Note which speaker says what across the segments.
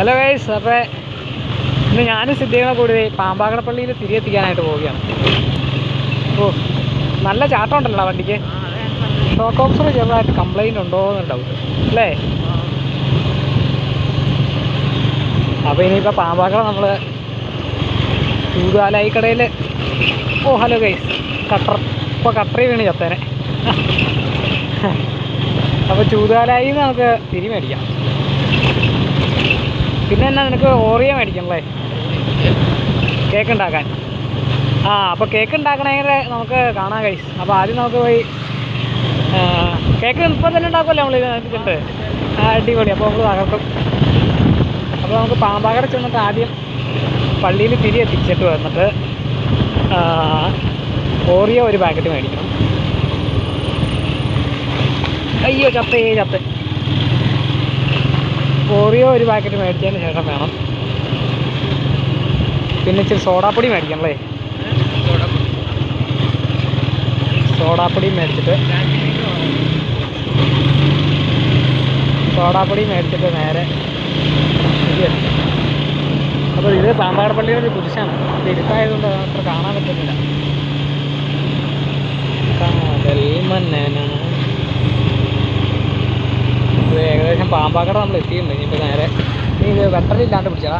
Speaker 1: Hello guys അപ്പോൾ ഇന്ന് ഞാനും സിദ്ധികളെ കൂടി പാമ്പാകടപ്പള്ളിയിൽ തിരികെത്തിക്കാനായിട്ട് പോവുകയാണ് ഓ നല്ല ചാട്ടം ഉണ്ടല്ലോ വണ്ടിക്ക് ഷോക്ക് ഓപ്സർ ചെറുതായിട്ട് കംപ്ലൈൻറ്റ് ഉണ്ടോ എന്ന് ഡൗട്ട് അല്ലേ അപ്പോൾ ഇനിയിപ്പോൾ പാമ്പാക്കട നമ്മൾ ചൂതാലായി കടയിൽ ഓ ഹലോ ഗൈസ് കട്ടർ ഇപ്പോൾ കട്ടറി വീണ് ചത്തേനെ അപ്പോൾ ചൂതാലായി നമുക്ക് തിരി മേടിക്കാം പിന്നെ എന്നാ നിനക്ക് ഓറിയ മേടിക്കണല്ലേ കേക്ക് ഉണ്ടാക്കാൻ ആ അപ്പോൾ കേക്ക് ഉണ്ടാക്കണമെങ്കിൽ നമുക്ക് കാണാം കൈസ് അപ്പോൾ ആദ്യം നമുക്ക് പോയി ആ, കേക്ക് ഇപ്പം തന്നെ ഉണ്ടാക്കുമല്ലോ നമ്മൾ ഇതിട്ടുണ്ട് ആ അടിപൊളി അപ്പോൾ നമ്മൾ തകർക്കും അപ്പോൾ നമുക്ക് പാമ്പാകട ചെന്നിട്ട് ആദ്യം പള്ളിയിൽ തിരി എത്തിച്ചിട്ട് വന്നിട്ട് ആ, ഓറിയോ ഒരു പാക്കറ്റ് മേടിക്കണം അയ്യോ ചത്തേ ചത്ത് ഓറിയോ ഒരു പാക്കറ്റ് മേടിച്ചതിന് ശേഷം വേണം പിന്നെ ഇച്ചിരി സോഡാപ്പൊടി മേടിക്കണം അല്ലേ സോഡാപ്പൊടി മേടിച്ചിട്ട് സോഡാപ്പൊടി മേടിച്ചിട്ട് നേരെ ഇത് എത്തിക്കാം. അപ്പോൾ ഇത് പാമ്പാട് പള്ളിയുടെ ഒരു കുരിശാണ് ഇത് ഇരുട്ടായതുകൊണ്ട് അത്ര കാണാൻ പറ്റുന്നില്ല കാതൽ മന്നന ഇത് ഏകദേശം പാമ്പാക്കട നമ്മൾ എത്തിയിട്ടുണ്ട് ഇനിയിപ്പോൾ നേരെ നീ ഇത് വെട്ടറില്ലാണ്ട് പിടിച്ചാ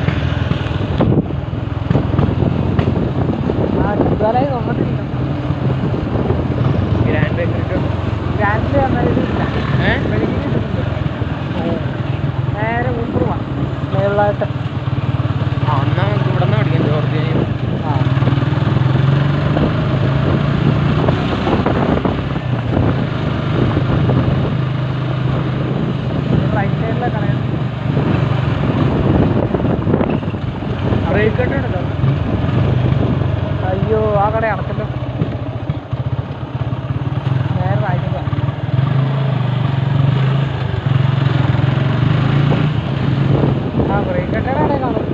Speaker 1: ആ ചുറ്റുകാലായി തുറന്നിട്ടില്ല ഗ്രാൻഡിൽ വന്നാൽ ഇതില്ല വെളിയിൽ ഇട്ടിട്ടുണ്ട്. ഓ. നേരെ ഉൾപ്പുറമാ മേളിലായിട്ട് ആ റൈറ്റ് സൈഡിലെ കടയാണ് ബ്രേക്ക് ഉണ്ടല്ലോ അയ്യോ ആ കട അടച്ചല്ലോ നേരെ റൈറ്റില്ല ആ ബ്രേക്ക് കടയുടെ കാണും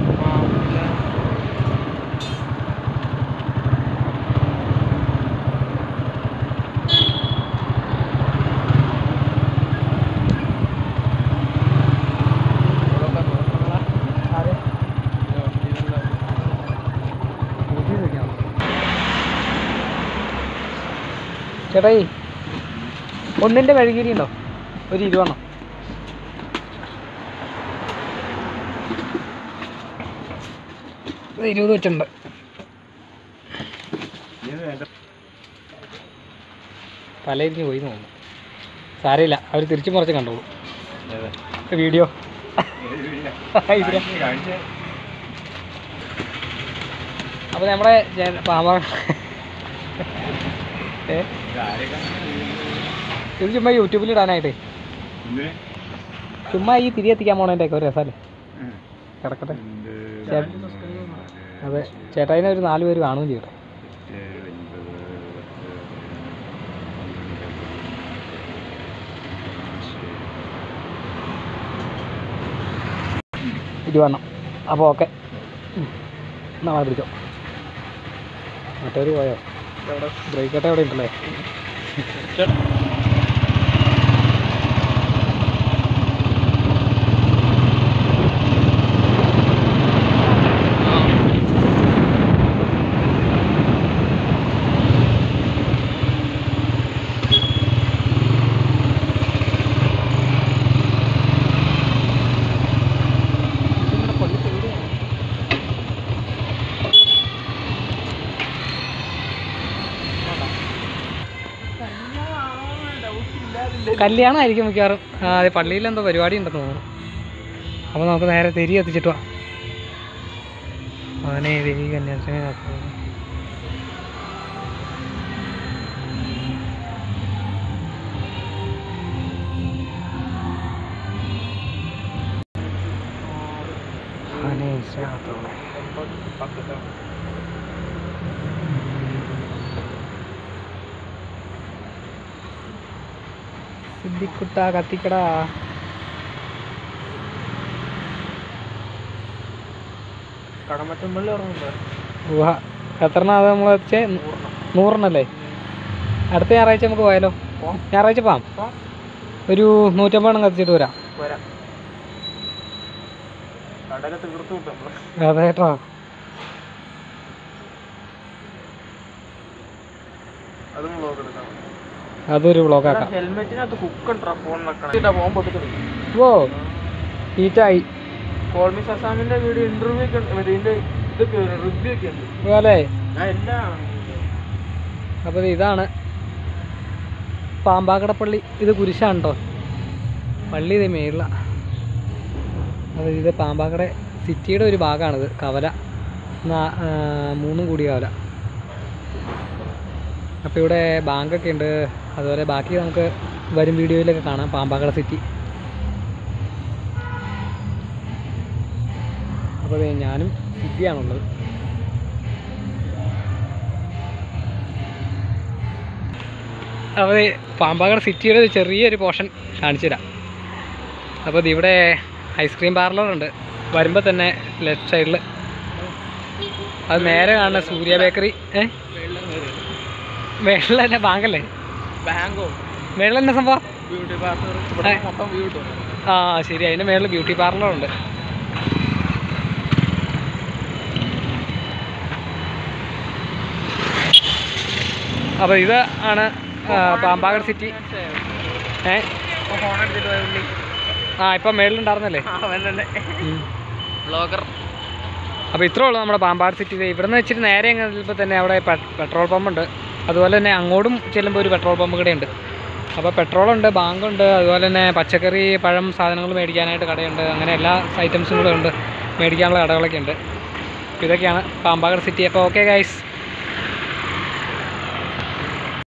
Speaker 1: അതെ ചേട്ടായി ഒന്നിൻ്റെ മെഴുകിരി ഉണ്ടോ ഒരു ഇരുപെണ്ണം ഇത് ഇരുപത് വെച്ചിട്ടുണ്ട് തലയിരിഞ്ഞ് പോയി എന്ന് തോന്നുന്നു സാരമില്ല അവർ തിരിച്ചു മറിച്ച് കണ്ടോളൂ വീഡിയോ ഇതിലെ അപ്പോൾ നമ്മുടെ ജന- പാമ്പ ഏ ഇത് ചുമ്മാ യൂട്യൂബിൽ ഇടാനായിട്ട് ചുമ്മാ ഈ തിരി എത്തിക്കാൻ പോണതിൻ്റെ ഒക്കെ ഒരു രസമല്ലേ കിടക്കട്ടെ ചേ- അതെ ചേട്ടായിനെ ഒരു നാല് പേര് കാണുകയും ചെയ്യട്ടെ ഇരുവണ്ണം അപ്പോൾ ഓക്കെ നാളെ പിടിച്ചോ മറ്റൊരു പോയോ ബ്രേക്ക് കട്ട എവിടെ ഉണ്ടല്ലേ കല്യാണമായിരിക്കും മിക്കവാറും ആ അതെ പള്ളിയിൽ എന്തോ പരിപാടി ഉണ്ടെന്ന് തോന്നുന്നു അപ്പോൾ നമുക്ക് നേരെ തിരി എത്തിച്ചിട്ട് വാ അവനെ ദേവി കന്യാസിനെ സിദ്ധിക്കുട്ട കത്തിക്കടാ
Speaker 2: കടമറ്റമ്പള്ളി ഇറങ്ങുമ്പോ
Speaker 1: ഊഹ എത്രണ്ണ അത് നമ്മൾ എത്തിച്ചേ നൂറെണ്ണല്ലേ അടുത്ത ഞായറാഴ്ച നമുക്ക് പോയാലോ ഞായറാഴ്ച പോവാം ഒരു നൂറ്റമ്പതെണ്ണം കത്തിച്ചിട്ട് വരാം
Speaker 2: വരാം കടയൊക്കെ തീർത്ത് കിട്ടും
Speaker 1: അതെ കേട്ടോ
Speaker 2: അതും വ്ളോഗ് എടുക്കാം
Speaker 1: അതൊരു ബ്ലോക്കാക്കാം
Speaker 2: ഹെൽമെറ്റിനകത്ത് കുക്ക് ഉണ്ടോ ഫോൺ വെക്കണം ഫോൺ പൊട്ടിക്കണം
Speaker 1: ഓ ഹീറ്റായി
Speaker 2: കോൾമിസ് അസാമിന്റെ വീഡിയോ ഇന്റർവ്യൂ ഒക്കെ ഉണ്ട് മറ്റേ ഇതിന്റെ ഇതൊക്കെ റിവ്യൂ ഒക്കെ ഉണ്ട്
Speaker 1: അല്ലേ
Speaker 2: ഞാൻ എല്ലാം
Speaker 1: അപ്പോൾ ഇതാണ് പാമ്പാക്കട പള്ളി ഇത് കുരിശാണ് കേട്ടോ പള്ളി ഇത് മേളില അപ്പോൾ ഇത് പാമ്പാക്കട സിറ്റിയുടെ ഒരു ഭാഗമാണിത് കവല നാ- ആ, മൂന്നും കൂടി കവല അപ്പോൾ ഇവിടെ ബാങ്കൊക്കെ ഉണ്ട് അതുപോലെ ബാക്കി നമുക്ക് വരും വീഡിയോയിലൊക്കെ കാണാം പാമ്പാക്കട സിറ്റി അപ്പോൾ ദേ ഞാനും സിറ്റിയാണുള്ളത് അപ്പോൾ ദേ പാമ്പാക്കട സിറ്റിയുടെ ഒരു ചെറിയൊരു പോർഷൻ കാണിച്ചു തരാം അപ്പോൾ ഇത് ഇവിടെ ഐസ്ക്രീം പാർലറുണ്ട് വരുമ്പോൾ തന്നെ ലെഫ്റ്റ് സൈഡിൽ അത് നേരെ കാണുന്ന സൂര്യ ബേക്കറി ഏ വെള്ളം തന്നെ ബാങ്കല്ലേ
Speaker 2: ബാങ്കോ
Speaker 1: വെള്ളം തന്നെ സംഭവം
Speaker 2: ബ്യൂട്ടി പാർലർ ഇവിടെ മൊത്തം വ്യൂ കിട്ടും
Speaker 1: ആ ശരി അതിൻ്റെ മേളിൽ ബ്യൂട്ടി പാർലറുണ്ട് അപ്പോൾ ഇത് ആണ് ആ, പാമ്പാക്കട സിറ്റി ഏ
Speaker 2: ഫോൺ എടുത്തിട്ട് പോയ പുള്ളി
Speaker 1: ആ ഇപ്പം മേളിലുണ്ടായിരുന്നല്ലേ
Speaker 2: അവൻ തന്നെ
Speaker 1: ഉം.
Speaker 2: ബ്ലോഗർ
Speaker 1: അപ്പോൾ ഇത്രേ ഉള്ളൂ നമ്മുടെ പാമ്പാട് സിറ്റി ഇവിടെ നിന്ന് വെച്ചിട്ട് നേരെ അങ്ങ് ചെല്ലുമ്പോൾ തന്നെ അവിടെ പെ- പെട്രോൾ പമ്പുണ്ട് അതുപോലെ തന്നെ അങ്ങോട്ടും ചെല്ലുമ്പോൾ ഒരു പെട്രോൾ പമ്പ് കൂടെ ഉണ്ട് അപ്പോൾ പെട്രോളുണ്ട് ബാങ്കുണ്ട് അതുപോലെ തന്നെ പച്ചക്കറി പഴം സാധനങ്ങൾ മേടിക്കാനായിട്ട് കടയുണ്ട് അങ്ങനെ എല്ലാ ഐറ്റംസും കൂടെ ഉണ്ട് മേടിക്കാനുള്ള കടകളൊക്കെ ഉണ്ട് അപ്പോൾ ഇതൊക്കെയാണ് പാമ്പാകട് സിറ്റി അപ്പോൾ ഓക്കെ ഗൈസ്